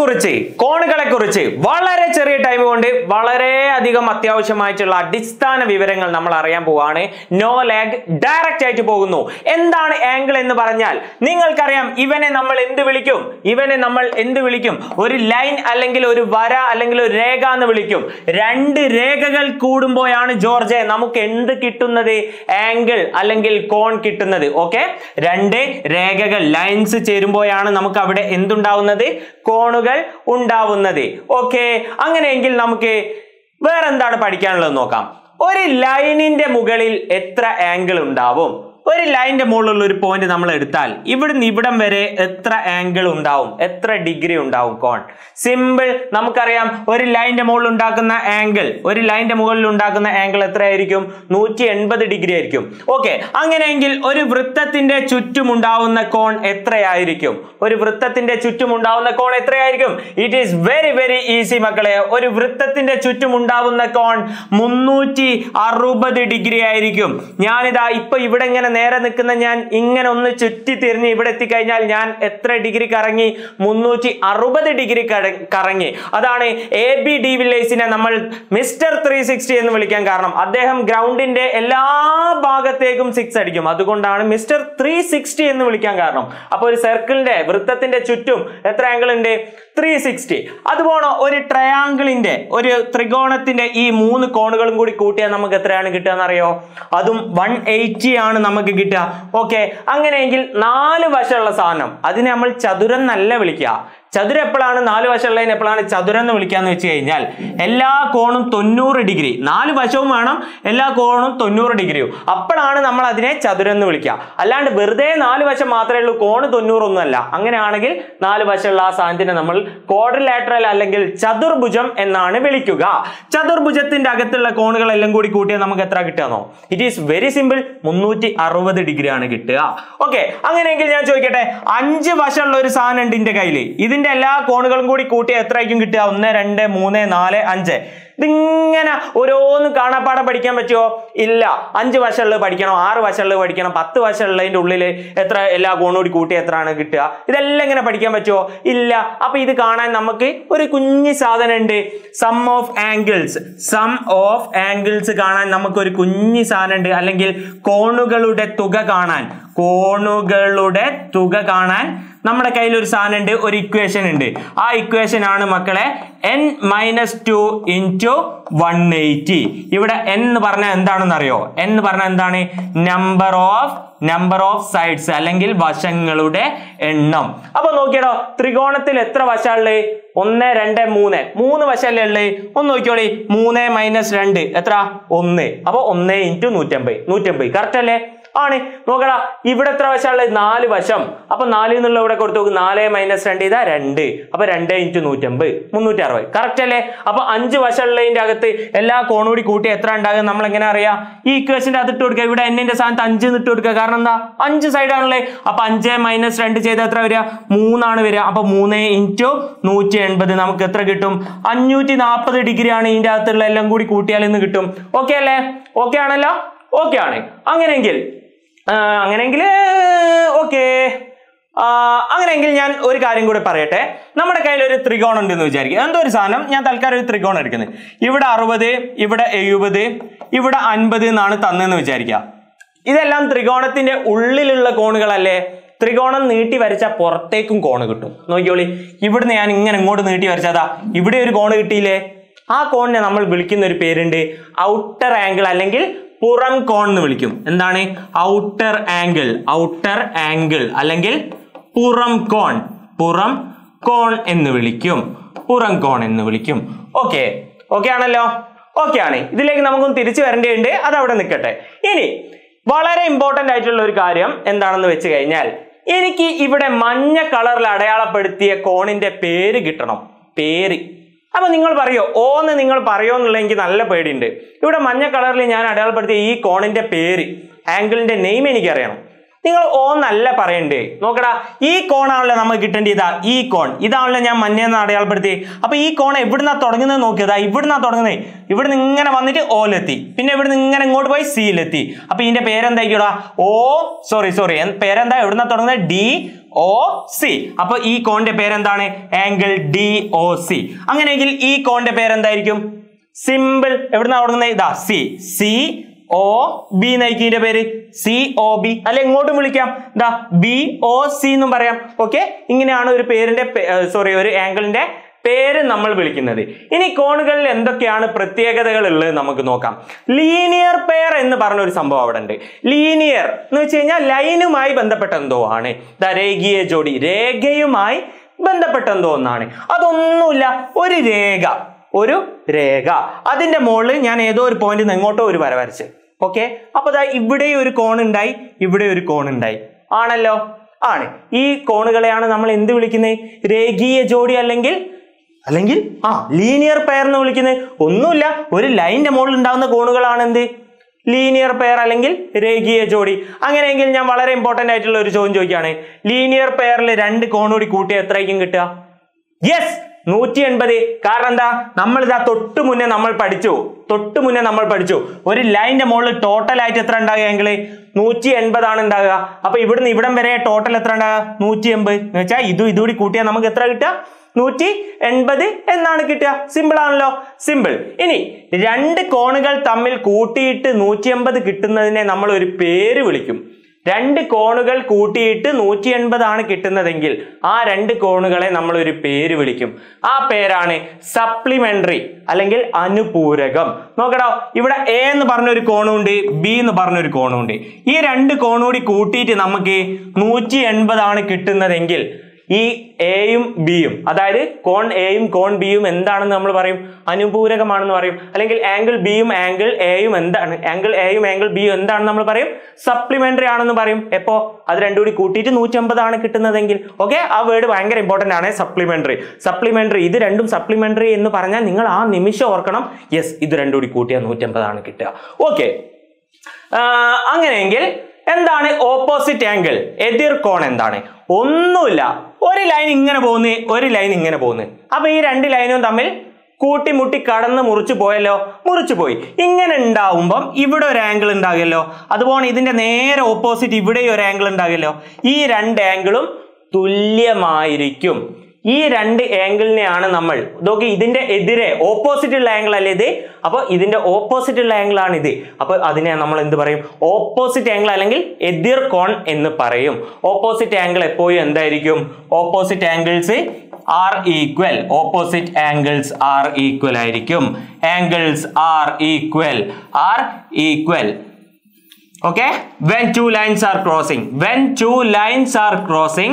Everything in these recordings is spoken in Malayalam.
കുറിച്ച് കോണുകളെ കുറിച്ച് വളരെ ചെറിയ ടൈം കൊണ്ട് വളരെ അധികം അത്യാവശ്യമായിട്ടുള്ള അടിസ്ഥാന വിവരങ്ങൾ നമ്മൾ അറിയാൻ പോവാണ് നോ ലാഗ് ഡയറക്റ്റ് ആയിട്ട് പോകുന്നു എന്താണ് ആംഗിൾ എന്ന് പറഞ്ഞാൽ നിങ്ങൾക്കറിയാം ഇവനെ നമ്മൾ എന്ത് വിളിക്കും ഇവനെ നമ്മൾ എന്ത് വിളിക്കും ഒരു ലൈൻ അല്ലെങ്കിൽ ഒരു വര അല്ലെങ്കിൽ ഒരു രേഖ എന്ന് വിളിക്കും രണ്ട് രേഖകൾ കൂടുമ്പോഴാണ് ജോർജ് നമുക്ക് എന്ത് കിട്ടുന്നത് ആംഗിൾ അല്ലെങ്കിൽ കോൺ കിട്ടുന്നത് ഓക്കെ രണ്ട് രേഖകൾ ലൈൻസ് ചേരുമ്പോഴാണ് നമുക്ക് അവിടെ എന്തുണ്ടാവുന്നത് കോണുകൾ ഉണ്ടാവുന്നത് ഓക്കെ അങ്ങനെയെങ്കിൽ നമുക്ക് വേറെന്താണ് പഠിക്കാനുള്ളത് നോക്കാം ഒരു ലൈനിന്റെ മുകളിൽ എത്ര ആംഗിൾ ഉണ്ടാവും ഒരു ലൈനിന്റെ മുകളിലുള്ള ഒരു പോയിന്റ് നമ്മൾ എടുത്താൽ ഇവിടുന്ന് ഇവിടം വരെ എത്ര ആംഗിൾ ഉണ്ടാവും എത്ര ഡിഗ്രി ഉണ്ടാവും കോൺ സിമ്പിൾ നമുക്കറിയാം ഒരു ലൈനിന്റെ മുകളിൽ ഉണ്ടാക്കുന്ന ആംഗിൾ ഒരു ലൈനിന്റെ മുകളിൽ ഉണ്ടാക്കുന്ന ആംഗിൾ എത്രയായിരിക്കും നൂറ്റി എൺപത് ഡിഗ്രി ആയിരിക്കും ഓക്കെ അങ്ങനെയെങ്കിൽ ഒരു വൃത്തത്തിന്റെ ചുറ്റും ഉണ്ടാവുന്ന കോൺ എത്രയായിരിക്കും ഒരു വൃത്തത്തിന്റെ ചുറ്റും ഉണ്ടാവുന്ന കോൺ എത്രയായിരിക്കും it is very very easy മക്കളെ ഒരു വൃത്തത്തിന്റെ ചുറ്റും ഉണ്ടാവുന്ന കോൺ മുന്നൂറ്റി അറുപത് ഡിഗ്രി ആയിരിക്കും ഞാനിതാ ഇപ്പൊ ഇവിടെ ഇങ്ങനെ നേരെ നിൽക്കുന്ന ഞാൻ ഇങ്ങനെ ഒന്ന് ചുറ്റി തിരിഞ്ഞ് ഇവിടെ എത്തിക്കഴിഞ്ഞാൽ ഞാൻ എത്ര ഡിഗ്രി കറങ്ങി മുന്നൂറ്റി അറുപത് ഡിഗ്രി കറങ്ങി അതാണ് എ ബി ഡി വില്ലേഴ്സിനെ നമ്മൾ മിസ്റ്റർ ത്രീ സിക്സ്റ്റി എന്ന് വിളിക്കാൻ കാരണം അദ്ദേഹം ഗ്രൗണ്ടിന്റെ എല്ലാ ഭാഗത്തേക്കും സിക്സ് അടിക്കും അതുകൊണ്ടാണ് മിസ്റ്റർ ത്രീ സിക്സ്റ്റി എന്ന് വിളിക്കാൻ കാരണം അപ്പൊ ഒരു സർക്കിളിന്റെ വൃത്തത്തിന്റെ ചുറ്റും എത്ര ആംഗിൾ ഉണ്ട് ത്രീ സിക്സ്റ്റി അതുപോലെ ഒരു ട്രയാങ്കിളിന്റെ ഒരു ത്രികോണത്തിന്റെ ഈ മൂന്ന് കോണുകളും കൂടി കൂട്ടിയാൽ നമുക്ക് എത്രയാണ് കിട്ടുക എന്നറിയോ അതും വൺ എയ്റ്റി ആണ് നമുക്ക് കിട്ടുക ഓക്കെ അങ്ങനെയെങ്കിൽ നാല് വശമുള്ള സാധനം അതിനെ നമ്മൾ ചതുരം എന്നല്ല വിളിക്കുക ചതുരം എപ്പോഴാണ് നാല് വശമുള്ളതിന് എപ്പോഴാണ് ചതുരം എന്ന് വിളിക്കാന്ന് വെച്ച് കഴിഞ്ഞാൽ എല്ലാ കോണും തൊണ്ണൂറ് ഡിഗ്രി നാല് വശവും വേണം എല്ലാ കോണും തൊണ്ണൂറ് ഡിഗ്രിയും അപ്പോഴാണ് നമ്മൾ അതിനെ ചതുരം എന്ന് വിളിക്കുക അല്ലാണ്ട് വെറുതെ നാല് വശം മാത്രമേ ഉള്ളൂ കോണ് തൊണ്ണൂറൊന്നുമല്ല അങ്ങനെയാണെങ്കിൽ നാല് വശമുള്ള ആ സാധനത്തിനെ നമ്മൾ ക്വാഡ്രിലാറ്ററൽ അല്ലെങ്കിൽ ചതുർഭുജം എന്നാണ് വിളിക്കുക ചതുർഭുജത്തിന്റെ അകത്തുള്ള കോണുകളെല്ലാം കൂടി കൂട്ടിയാൽ നമുക്ക് എത്ര കിട്ടുകയെന്നോ ഇറ്റ് ഈസ് വെരി സിമ്പിൾ മുന്നൂറ്റി അറുപത് ഡിഗ്രി ആണ് കിട്ടുക ഓക്കെ അങ്ങനെയെങ്കിൽ ഞാൻ ചോദിക്കട്ടെ അഞ്ച് വശമുള്ള ഒരു സാധനം ഉണ്ട് എന്റെ കയ്യിൽ ഇതിന്റെ എല്ലാ കോണുകളും കൂടി കൂട്ടിയാൽ എത്രയായിരിക്കും കിട്ടുക ഒന്ന് രണ്ട് മൂന്ന് നാല് അഞ്ച് ഇതിങ്ങനെ ഓരോന്നും കാണാപ്പാടം പഠിക്കാൻ പറ്റുമോ ഇല്ല അഞ്ച് വശമുള്ളത് പഠിക്കണം ആറ് വശമുള്ളത് പഠിക്കണം പത്ത് വശമുള്ളതിന്റെ ഉള്ളിൽ എത്ര എല്ലാ കോണും കൂടി കൂട്ടി എത്രയാണ് കിട്ടുക ഇതെല്ലാം ഇങ്ങനെ പഠിക്കാൻ പറ്റുമോ ഇല്ല അപ്പൊ ഇത് കാണാൻ നമുക്ക് ഒരു കുഞ്ഞു സാധനം ഉണ്ട് sum of angles sum of angles കാണാൻ നമുക്ക് ഒരു കുഞ്ഞു സാധനം ഉണ്ട് അല്ലെങ്കിൽ കോണുകളുടെ തുക കാണാൻ കോണുകളുടെ തുക കാണാൻ നമ്മുടെ കയ്യിൽ ഒരു സാധനം ഉണ്ട് ഒരു ഇക്വേഷൻ ഉണ്ട് ആ ഇക്വേഷൻ ആണ് മക്കളെ N minus two into one eighty ഇവിടെ എൻ എന്ന് പറഞ്ഞാൽ എന്താണെന്ന് അറിയോ എൻ എന്ന് പറഞ്ഞാൽ എന്താണ് number of number of sides അല്ലെങ്കിൽ വശങ്ങളുടെ എണ്ണം അപ്പൊ നോക്കിയടോ ത്രികോണത്തിൽ എത്ര വശമുള്ളത് ഒന്ന് രണ്ട് മൂന്ന് മൂന്ന് വശമല്ലേ ഉള്ളത് ഒന്ന് നോക്കിയോളി മൂന്ന് മൈനസ് രണ്ട് എത്ര ഒന്ന് അപ്പൊ ഒന്ന് ഇൻറ്റു നൂറ്റമ്പത് നൂറ്റമ്പത് കറക്റ്റ് അല്ലേ ആണ് നോക്കടാ ഇവിടെ എത്ര വശമുള്ളത് നാല് വശം അപ്പൊ നാലിൽ നിന്നുള്ള ഇവിടെ കൊടുത്തു നോക്ക് നാല് മൈനസ് രണ്ട് ഇതാ രണ്ട് അപ്പൊ രണ്ട് ഇൻറ്റു നൂറ്റമ്പത് മുന്നൂറ്റി അറുപത് കറക്റ്റ് അല്ലേ അപ്പൊ അഞ്ച് വശമുള്ളതിന്റെ അകത്ത് എല്ലാ കോണുകൂടി കൂട്ടി എത്ര ഉണ്ടാകും നമ്മൾ എങ്ങനെ അറിയാം ഈ ഇക്വേഷന്റെ അകത്ത് ഇട്ട് കൊടുക്കുക ഇവിടെ എന്നിന്റെ സ്ഥാനത്ത് അഞ്ച് ഇട്ട് കൊടുക്കുക കാരണം എന്താ അഞ്ച് സൈഡാണല്ലേ അപ്പൊ അഞ്ച് മൈനസ് രണ്ട് ചെയ്ത് എത്ര വരിക മൂന്നാണ് വരിക അപ്പൊ മൂന്ന് ഇൻറ്റു നൂറ്റി എൺപത് നമുക്ക് എത്ര കിട്ടും അഞ്ഞൂറ്റി നാൽപ്പത് ഡിഗ്രി ആണ് ഇതിന്റെ അകത്തുള്ള എല്ലാം കൂടി കൂട്ടിയാൽ ഇന്ന് കിട്ടും ഓക്കെ അല്ലേ ഓക്കെ ആണല്ലോ ഓക്കെ ആണ് അങ്ങനെയെങ്കിൽ ആ, അങ്ങനെയെങ്കിൽ ഓക്കെ അങ്ങനെയെങ്കിൽ ഞാൻ ഒരു കാര്യം കൂടെ പറയട്ടെ നമ്മുടെ കയ്യിൽ ഒരു ത്രികോണം ഉണ്ടെന്ന് വിചാരിക്കുക എന്തോ ഒരു സാധനം ഞാൻ തൽക്കാലം ഒരു ത്രികോണം എടുക്കുന്നത് ഇവിടെ അറുപത് ഇവിടെ എഴുപത് ഇവിടെ അൻപത് എന്നാണ് തന്നെന്ന് വിചാരിക്കുക ഇതെല്ലാം ത്രികോണത്തിന്റെ ഉള്ളിലുള്ള കോണുകളല്ലേ ത്രികോണം നീട്ടി വരച്ചാൽ പുറത്തേക്കും കോണ് കിട്ടും നോക്കിയോളി ഇവിടുന്ന് ഞാൻ ഇങ്ങനെ ഇങ്ങോട്ട് നീട്ടി വരച്ചാതാ ഇവിടെ ഒരു കോണ് കിട്ടിയില്ലേ ആ കോണിനെ നമ്മൾ വിളിക്കുന്ന ഒരു പേരുണ്ട് ഔട്ടർ ആംഗിൾ അല്ലെങ്കിൽ പുറം കോൺ എന്ന് വിളിക്കും എന്താണ് ഔട്ടർ ആംഗിൾ ഔട്ടർ ആംഗിൾ അല്ലെങ്കിൽ പുറം കോൺ പുറം കോൺ എന്ന് വിളിക്കും പുറം കോൺ എന്ന് വിളിക്കും ഓക്കെ ഓക്കെ ആണല്ലോ ഓക്കെ ആണ് ഇതിലേക്ക് നമുക്കൊന്ന് തിരിച്ചു വരേണ്ടതുണ്ട് അത് അവിടെ നിൽക്കട്ടെ ഇനി വളരെ ഇമ്പോർട്ടന്റ് ആയിട്ടുള്ള ഒരു കാര്യം എന്താണെന്ന് വെച്ച് കഴിഞ്ഞാൽ എനിക്ക് ഇവിടെ മഞ്ഞ കളറിൽ അടയാളപ്പെടുത്തിയ കോണിന്റെ പേര് കിട്ടണം പേര് അപ്പൊ നിങ്ങൾ പറയോ ഓന്ന് നിങ്ങൾ പറയോ എന്നുള്ള എനിക്ക് നല്ല പേടിയുണ്ട് ഇവിടെ മഞ്ഞ കളറിൽ ഞാൻ അടയാളപ്പെടുത്തിയ ഈ കോണിന്റെ പേര് ആംഗിളിന്റെ നെയിം എനിക്കറിയണം നിങ്ങൾ ഓന്നല്ല പറയണ്ടേ നോക്കടാ ഈ കോണാണല്ലോ നമുക്ക് കിട്ടേണ്ടത് ഇതാ ഈ കോൺ ഇതാണല്ലോ ഞാൻ മഞ്ഞെന്ന് അടയാളപ്പെടുത്തി അപ്പൊ ഈ കോൺ എവിടുന്നാ തുടങ്ങുന്നത് നോക്കിയതാ ഇവിടുന്നാ തുടങ്ങുന്നത് ഇവിടുന്ന് ഇങ്ങനെ വന്നിട്ട് ഓലെത്തി പിന്നെ ഇവിടുന്ന് ഇങ്ങനെ ഇങ്ങോട്ട് പോയി സിയിലെത്തി അപ്പൊ ഇതിന്റെ പേരെന്തായിക്കോടാ ഓ സോറി സോറി പേരെന്താ എവിടുന്നാ തുടങ്ങുന്നത് ഡി ഒ സി അപ്പൊ ഈ കോണിന്റെ പേരെന്താണ് ആംഗിൾ ഡി ഒ സി അങ്ങനെയെങ്കിൽ ഈ കോണിന്റെ പേരെന്തായിരിക്കും സിമ്പിൾ എവിടുന്ന തുടങ്ങുന്നത് ഇതാ സി സി ഒ ബി നയിക്കിന്റെ പേര് സി ഒ ബി അല്ലെ ഇങ്ങോട്ടും വിളിക്കാം ഇതാ ബി ഒ സി എന്നും പറയാം ഓക്കെ ഇങ്ങനെയാണ് ഒരു പേരിന്റെ സോറി ഒരു ആംഗിളിന്റെ പേര് നമ്മൾ വിളിക്കുന്നത് ഇനി കോണുകളിൽ എന്തൊക്കെയാണ് പ്രത്യേകതകൾ ഉള്ളത് നമുക്ക് നോക്കാം ലീനിയർ പെയർ എന്ന് പറഞ്ഞ ഒരു സംഭവം അവിടെ ഉണ്ട് ലീനിയർ എന്ന് വെച്ച് കഴിഞ്ഞാൽ ലൈനുമായി ബന്ധപ്പെട്ട എന്തോ ആണ് ദാ രേഖീയ ജോഡി രേഖയുമായി ബന്ധപ്പെട്ട എന്തോ ഒന്നാണ് അതൊന്നുമില്ല ഒരു രേഖ ഒരു രേഖ അതിന്റെ മുകളിൽ ഞാൻ ഏതോ ഒരു പോയിന്റ് എങ്ങോട്ടോ ഒരു വര വരച്ച് ഓക്കെ അപ്പൊ ദാ ഇവിടെ ഒരു കോൺ ഉണ്ടായി ഇവിടെ ഒരു കോൺ ഉണ്ടായി ആണല്ലോ ആണ് ഈ കോണുകളെയാണ് നമ്മൾ എന്ത് വിളിക്കുന്നത് രേഖീയ ജോഡി അല്ലെങ്കിൽ അല്ലെങ്കിൽ ആ ലീനിയർ പെയർ എന്ന് വിളിക്കുന്നത് ഒന്നുമില്ല ഒരു ലൈനിന്റെ മുകളിൽ ഉണ്ടാകുന്ന കോണുകളാണ് എന്ത് ലീനിയർ പെയർ അല്ലെങ്കിൽ രേഖീയ ജോഡി അങ്ങനെയെങ്കിൽ ഞാൻ വളരെ ഇമ്പോർട്ടന്റ് ആയിട്ടുള്ള ഒരു ചോദ്യം ചോദിക്കുകയാണ് ലീനിയർ പെയറിൽ രണ്ട് കോണുകൂടി കൂട്ടിയ എത്രയ്ക്കും കിട്ടുക യെസ് നൂറ്റി എൺപത് കാരണം എന്താ നമ്മൾ ഇതാ തൊട്ട് മുന്നേ നമ്മൾ പഠിച്ചു തൊട്ട് മുന്നേ നമ്മൾ പഠിച്ചു ഒരു ലൈനിന്റെ മുകളിൽ ടോട്ടൽ ആയിട്ട് എത്ര ഉണ്ടാകുക എങ്കിൽ നൂറ്റി എൺപതാണ് ഉണ്ടാകുക അപ്പൊ ഇവിടുന്ന് ഇവിടം വരെ ടോട്ടൽ എത്ര ഉണ്ടാകുക നൂറ്റി എൺപത് എന്ന് വെച്ചാൽ ഇതും ഇതുകൂടി കൂട്ടിയാൽ നമുക്ക് എത്ര കിട്ടുക നൂറ്റി എൺപത് എന്നാണ് കിട്ടുക സിമ്പിൾ ആണല്ലോ സിമ്പിൾ ഇനി രണ്ട് കോണുകൾ തമ്മിൽ കൂട്ടിയിട്ട് നൂറ്റി എൺപത് കിട്ടുന്നതിനെ നമ്മൾ ഒരു പേര് വിളിക്കും രണ്ട് കോണുകൾ കൂട്ടിയിട്ട് നൂറ്റി എൺപതാണ് കിട്ടുന്നതെങ്കിൽ ആ രണ്ട് കോണുകളെ നമ്മൾ ഒരു പേര് വിളിക്കും ആ പേരാണ് സപ്ലിമെന്ററി അല്ലെങ്കിൽ അനുപൂരകം നോക്കടോ ഇവിടെ എ എന്ന് പറഞ്ഞൊരു കോണുണ്ട് ബി എന്ന് പറഞ്ഞൊരു കോണുണ്ട് ഈ രണ്ട് കോണുകൂടി കൂട്ടിയിട്ട് നമുക്ക് നൂറ്റി എൺപതാണ് കിട്ടുന്നതെങ്കിൽ ഈ എയും ബിയും അതായത് കോൺ എയും കോൺ ബിയും എന്താണെന്ന് നമ്മൾ പറയും അനുപൂരകമാണെന്ന് പറയും അല്ലെങ്കിൽ ആംഗിൾ ബിയും ആംഗിൾ എയും എന്താണ് ആംഗിൾ എയും ആംഗിൾ ബിയും എന്താണെന്ന് നമ്മൾ പറയും സപ്ലിമെന്ററി ആണെന്ന് പറയും എപ്പോ അത് രണ്ടും കൂടി കൂട്ടിയിട്ട് നൂറ്റമ്പതാണ് കിട്ടുന്നതെങ്കിൽ ഓക്കെ ആ വേർഡ് ഭയങ്കര ഇമ്പോർട്ടന്റ് ആണ് സപ്ലിമെന്ററി സപ്ലിമെന്ററി ഇത് രണ്ടും സപ്ലിമെന്ററി എന്ന് പറഞ്ഞാൽ നിങ്ങൾ ആ നിമിഷം ഓർക്കണം യെസ് ഇത് രണ്ടും കൂടി കൂട്ടിയാൽ നൂറ്റമ്പതാണ് കിട്ടുക ഓക്കെ അങ്ങനെയെങ്കിൽ എന്താണ് ഓപ്പോസിറ്റ് ആംഗിൾ എതിർ കോൺ എന്താണ് ഒന്നുമില്ല ഒരു ലൈൻ ഇങ്ങനെ പോകുന്നു ഒരു ലൈൻ ഇങ്ങനെ പോകുന്നു അപ്പൊ ഈ രണ്ട് ലൈനും തമ്മിൽ കൂട്ടിമുട്ടി കടന്ന് മുറിച്ചു പോയല്ലോ മുറിച്ചു പോയി ഇങ്ങനെ ഉണ്ടാവുമ്പം ഇവിടെ ഒരു ആംഗിൾ ഉണ്ടാകുമല്ലോ അതുപോലെ ഇതിന്റെ നേരെ ഓപ്പോസിറ്റ് ഇവിടെ ഒരു ആംഗിൾ ഉണ്ടാകുമല്ലോ ഈ രണ്ട് ആംഗിളും തുല്യമായിരിക്കും ഈ രണ്ട് ആംഗിളിനെയാണ് നമ്മൾ നോക്കി ഇതിന്റെ എതിരെ ഓപ്പോസിറ്റ് ഉള്ള ആംഗിൾ അല്ലേ ഇത് അപ്പൊ ഇതിന്റെ ഓപ്പോസിറ്റ് ഉള്ള ആംഗിൾ ആണ് ഇത് അപ്പൊ അതിനെ നമ്മൾ എന്ത് പറയും ഓപ്പോസിറ്റ് ആംഗിൾ അല്ലെങ്കിൽ എതിർ കോൺ എന്ന് പറയും ഓപ്പോസിറ്റ് ആംഗിൾ എപ്പോഴും എന്തായിരിക്കും opposite angles are equal opposite angles are equal ആയിരിക്കും angles are equal are equal okay when two lines are crossing when two lines are crossing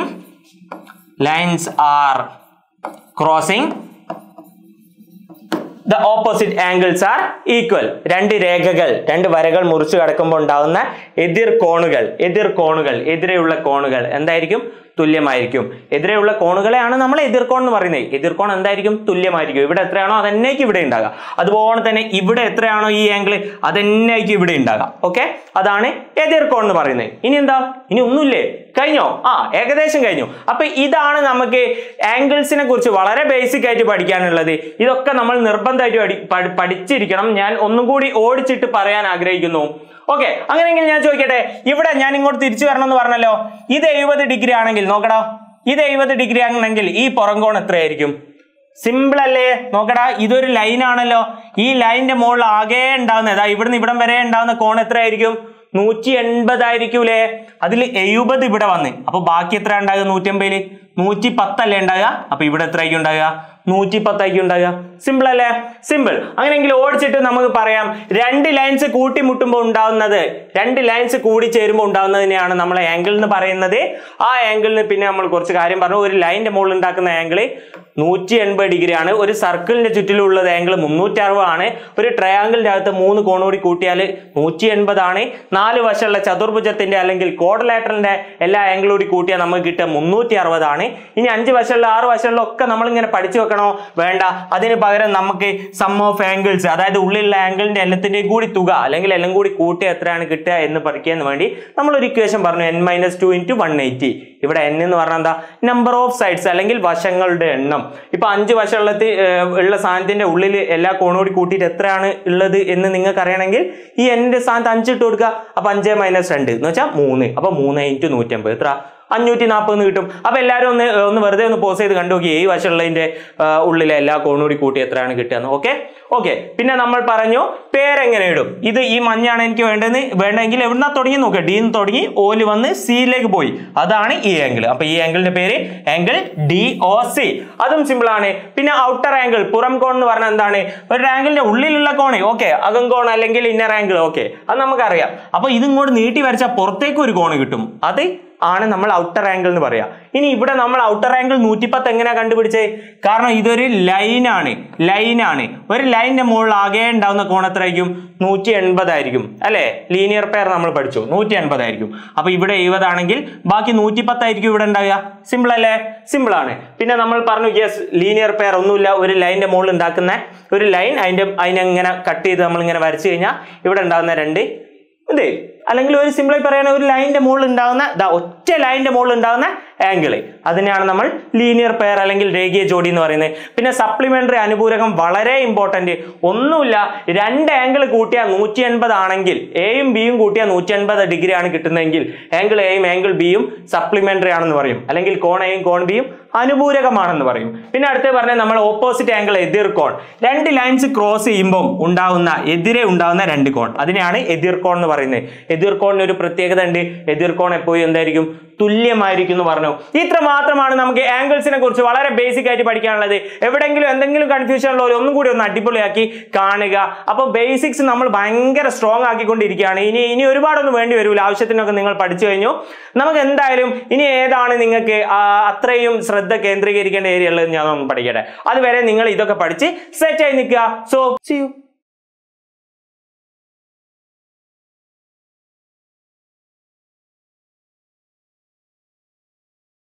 lines are crossing the opposite angles are equal രണ്ട് രേഖകൾ രണ്ട് വരകൾ മുറിച്ചു കടക്കുമ്പോൾ ഉണ്ടാകുന്ന എതിർ കോണുകൾ എതിർ കോണുകൾ എതിരെയുള്ള കോണുകൾ എന്തായിരിക്കും തുല്യമായിരിക്കും എതിരെയുള്ള കോണുകളെയാണ് നമ്മൾ എതിർക്കോൺ എന്ന് പറയുന്നത് എതിർക്കോൺ എന്തായിരിക്കും തുല്യമായിരിക്കും ഇവിടെ എത്രയാണോ അതന്നെയായിരിക്കും ഇവിടെ ഉണ്ടാകുക അതുപോലെ തന്നെ ഇവിടെ എത്രയാണോ ഈ ആംഗിൾ അതന്നെയായിരിക്കും ഇവിടെ ഉണ്ടാകുക ഓക്കെ അതാണ് എതിർക്കോൺ എന്ന് പറയുന്നത് ഇനി എന്താ ഇനി ഒന്നുമില്ലേ കഴിഞ്ഞോ ആ ഏകദേശം കഴിഞ്ഞു അപ്പൊ ഇതാണ് നമുക്ക് ആംഗിൾസിനെ കുറിച്ച് വളരെ ബേസിക് ആയിട്ട് പഠിക്കാനുള്ളത് ഇതൊക്കെ നമ്മൾ നിർബന്ധമായിട്ട് പഠി- പഠി- പഠിച്ചിരിക്കണം ഞാൻ ഒന്നും കൂടി ഓടിച്ചിട്ട് പറയാൻ ആഗ്രഹിക്കുന്നു ഓക്കെ അങ്ങനെയെങ്കിൽ ഞാൻ ചോദിക്കട്ടെ ഇവിടെ ഞാൻ ഇങ്ങോട്ട് തിരിച്ചു വരണം എന്ന് പറഞ്ഞല്ലോ ഇത് എഴുപത് ഡിഗ്രി ആണെങ്കിൽ നോക്കടാ ഇത് എഴുപത് ഡിഗ്രി ആണെങ്കിൽ ഈ പുറംകോൺ എത്രയായിരിക്കും സിമ്പിൾ അല്ലേ നോക്കടാ ഇതൊരു ലൈൻ ആണല്ലോ ഈ ലൈനിന്റെ മുകളിൽ ആകെ ഉണ്ടാകുന്ന ഇതാ ഇവിടുന്ന് ഇവിടം വരെ ഉണ്ടാകുന്ന കോൺ എത്രയായിരിക്കും നൂറ്റി എൺപതായിരിക്കൂലേ അതിൽ എഴുപത് ഇവിടെ വന്ന് അപ്പൊ ബാക്കി എത്ര ഉണ്ടാകുക നൂറ്റി അമ്പതില് നൂറ്റി പത്തല്ലേ ഉണ്ടാകുക അപ്പൊ ഇവിടെ എത്രയായിരിക്കും ഉണ്ടാകുക നൂറ്റി പത്തായിരിക്കും ഉണ്ടാകുക സിമ്പിൾ അല്ലേ സിമ്പിൾ അങ്ങനെയെങ്കിൽ ഓടിച്ചിട്ട് നമുക്ക് പറയാം രണ്ട് ലൈൻസ് കൂട്ടിമുട്ടുമ്പോൾ ഉണ്ടാവുന്നത് രണ്ട് ലൈൻസ് കൂടി ചേരുമ്പോൾ ഉണ്ടാവുന്നതിനെയാണ് നമ്മൾ ആംഗിൾ എന്ന് പറയുന്നത് ആ ആംഗിളിന് പിന്നെ നമ്മൾ കുറച്ച് കാര്യം പറഞ്ഞു ഒരു ലൈനിന്റെ മുകളിൽ ഉണ്ടാക്കുന്ന ആംഗിൾ നൂറ്റി എൺപത് ഡിഗ്രി ആണ് ഒരു സർക്കിളിന്റെ ചുറ്റിലുള്ളത് ആംഗിൾ മുന്നൂറ്റി അറുപതാണ് ഒരു ട്രയാങ്കിളിന്റെ അകത്ത് മൂന്ന് കോണുകൂടി കൂട്ടിയാൽ നൂറ്റി എൺപതാണ് നാല് വശമുള്ള ചതുർഭുജത്തിന്റെ അല്ലെങ്കിൽ കോഡലാറ്ററിന്റെ എല്ലാ ആംഗിളും കൂടി കൂട്ടിയാൽ നമുക്ക് കിട്ടുക മുന്നൂറ്റി അറുപതാണ് ഇനി അഞ്ച് വശമുള്ള ആറ് വശമുള്ള ഒക്കെ നമ്മൾ ഇങ്ങനെ പഠിച്ചു വെക്കണോ വേണ്ട അതിന് പകരം നമുക്ക് സം ഓഫ് ആംഗിൾസ് അതായത് ഉള്ളിലുള്ള ആംഗിളിന്റെ എല്ലാത്തിന്റെയും കൂടി തുക അല്ലെങ്കിൽ എല്ലാം കൂടി കൂട്ടി എത്രയാണ് കിട്ടുക എന്ന് പഠിക്കാൻ വേണ്ടി നമ്മൾ ഒരു ഇക്വേഷൻ പറഞ്ഞു N minus two into one eighty ഇവിടെ എൻ എന്ന് പറഞ്ഞാൽ എന്താ നമ്പർ ഓഫ് സൈഡ്സ് അല്ലെങ്കിൽ വശങ്ങളുടെ എണ്ണം ഇപ്പൊ അഞ്ച് വശമുള്ള ഉള്ള സാധനത്തിന്റെ ഉള്ളിൽ എല്ലാ കോണോടി കൂട്ടിയിട്ട് എത്രയാണ് ഉള്ളത് എന്ന് നിങ്ങൾക്ക് അറിയണമെങ്കിൽ ഈ എൻ്റെ സ്ഥാനത്ത് അഞ്ച് ഇട്ട് കൊടുക്കുക അപ്പൊ അഞ്ച് മൈനസ് രണ്ട് എന്ന് വെച്ചാൽ മൂന്ന് അപ്പൊ മൂന്ന് ഇൻറ്റു നൂറ്റമ്പത് എത്ര അഞ്ഞൂറ്റി നാൽപ്പത് കിട്ടും അപ്പൊ എല്ലാവരും ഒന്ന് ഒന്ന് വെറുതെ ഒന്ന് പോസ് ചെയ്ത് കണ്ടു നോക്കി ഈ വശമുള്ളതിന്റെ ആ, ഉള്ളിലെ എല്ലാ കോണും കൂടി കൂട്ടി എത്രയാണ് കിട്ടുക ഓക്കെ ഓക്കെ പിന്നെ നമ്മൾ പറഞ്ഞു പേരെങ്ങനെ ഇടും ഇത് ഈ മഞ്ഞാണ് എനിക്ക് വേണ്ടത് വേണ്ടെങ്കിൽ എവിടുന്നാ തുടങ്ങി നോക്കുക ഡിന്ന് തുടങ്ങി ഓല് വന്ന് സിയിലേക്ക് പോയി അതാണ് ഈ ആംഗിൾ അപ്പൊ ഈ ആംഗിളിന്റെ പേര് ആംഗിൾ ഡി ഒ സി അതും സിമ്പിൾ ആണ് പിന്നെ ഔട്ടർ ആംഗിൾ പുറം കോൺ എന്ന് പറഞ്ഞാൽ എന്താണ് ഒരു ആംഗിളിന്റെ ഉള്ളിലുള്ള കോണ് ഓക്കെ അകം കോൺ അല്ലെങ്കിൽ ഇന്നർ ആംഗിൾ ഓക്കെ അത് നമുക്കറിയാം അപ്പൊ ഇതിങ്ങോട്ട് നീട്ടി വരച്ചാൽ പുറത്തേക്ക് ഒരു കോണ് കിട്ടും അത് ആണ് നമ്മൾ ഔട്ടർ ആംഗിൾ എന്ന് പറയാ ഇനി ഇവിടെ നമ്മൾ ഔട്ടർ ആംഗിൾ നൂറ്റിപ്പത്ത് എങ്ങനെയാ കണ്ടുപിടിച്ചേ കാരണം ഇതൊരു ലൈനാണ് ലൈനാണ് ഒരു ലൈനിന്റെ മുകളിൽ ആകെ ഉണ്ടാവുന്ന കോൺ എത്രയായിരിക്കും നൂറ്റി എൺപതായിരിക്കും അല്ലെ ലീനിയർ പെയർ നമ്മൾ പഠിച്ചു നൂറ്റി എൺപതായിരിക്കും അപ്പൊ ഇവിടെ എഴുപതാണെങ്കിൽ ബാക്കി നൂറ്റിപ്പത്തായിരിക്കും ഇവിടെ ഉണ്ടാവുക സിമ്പിൾ അല്ലേ സിമ്പിൾ ആണ് പിന്നെ നമ്മൾ പറഞ്ഞു യെസ് ലീനിയർ പെയർ ഒന്നുമില്ല ഒരു ലൈനിന്റെ മുകളിൽ ഉണ്ടാക്കുന്ന ഒരു ലൈൻ അതിന്റെ അതിനെ ഇങ്ങനെ കട്ട് ചെയ്ത് നമ്മൾ ഇങ്ങനെ വരച്ചു കഴിഞ്ഞാൽ ഇവിടെ ഉണ്ടാകുന്ന രണ്ട് ഇതേ അല്ലെങ്കിൽ ഒരു സിമ്പിളായി പറയുന്ന ഒരു ലൈനിന്റെ മുകളിൽ ഉണ്ടാകുന്ന ദാ ഒറ്റ ലൈനിന്റെ മുകളിൽ ഉണ്ടാകുന്ന ആംഗിൾ അതിനെയാണ് നമ്മൾ ലീനിയർ പെയർ അല്ലെങ്കിൽ രേഖീയ ജോഡി എന്ന് പറയുന്നത് പിന്നെ സപ്ലിമെന്ററി അനുപൂരകം വളരെ ഇമ്പോർട്ടന്റ് ഒന്നുമില്ല രണ്ട് ആംഗിൾ കൂട്ടിയാൽ നൂറ്റി എൺപത് ആണെങ്കിൽ എയും ബിയും കൂട്ടിയാൽ നൂറ്റി എൺപത് ഡിഗ്രി ആണ് കിട്ടുന്നതെങ്കിൽ ആംഗിൾ എയും ആംഗിൾ ബിയും സപ്ലിമെന്ററി ആണെന്ന് പറയും അല്ലെങ്കിൽ കോൺ എയും കോൺ ബിയും അനുപൂരകമാണെന്ന് പറയും പിന്നെ അടുത്ത് പറഞ്ഞാൽ നമ്മൾ ഓപ്പോസിറ്റ് ആംഗിൾ എതിർ കോൺ രണ്ട് ലൈൻസ് ക്രോസ് ചെയ്യുമ്പോൾ ഉണ്ടാവുന്ന എതിരെ ഉണ്ടാവുന്ന രണ്ട് കോൺ അതിനെയാണ് എതിർ കോൺ എന്ന് പറയുന്നത് എതിർ കോണിന് ഒരു പ്രത്യേകത ഉണ്ട് എതിർ കോൺ എപ്പോഴും എന്തായിരിക്കും തുല്യമായിരിക്കും എന്ന് പറഞ്ഞു ഇത്ര മാത്രമാണ് നമുക്ക് ആംഗിൾസിനെ കുറിച്ച് വളരെ ബേസിക് ആയിട്ട് പഠിക്കാനുള്ളത് എവിടെയെങ്കിലും എന്തെങ്കിലും കൺഫ്യൂഷൻ ഉള്ളവർ ഒന്നും കൂടി ഒന്ന് അടിപൊളിയാക്കി കാണുക അപ്പോൾ ബേസിക്സ് നമ്മൾ ഭയങ്കര സ്ട്രോങ് ആക്കിക്കൊണ്ടിരിക്കുകയാണ് ഇനി ഇനി ഒരുപാടൊന്നും വേണ്ടി വരില്ല ആവശ്യത്തിനൊക്കെ നിങ്ങൾ പഠിച്ചു കഴിഞ്ഞു നമുക്ക് എന്തായാലും ഇനി ഏതാണ് നിങ്ങൾക്ക് ആ, അത്രയും ശ്രദ്ധ കേന്ദ്രീകരിക്കേണ്ട ഏരിയ ഉള്ളത് ഞാൻ ഒന്ന് പഠിക്കട്ടെ അതുവരെ നിങ്ങൾ ഇതൊക്കെ പഠിച്ച് സെറ്റ് ആയി നിൽക്കുക സോ സി യു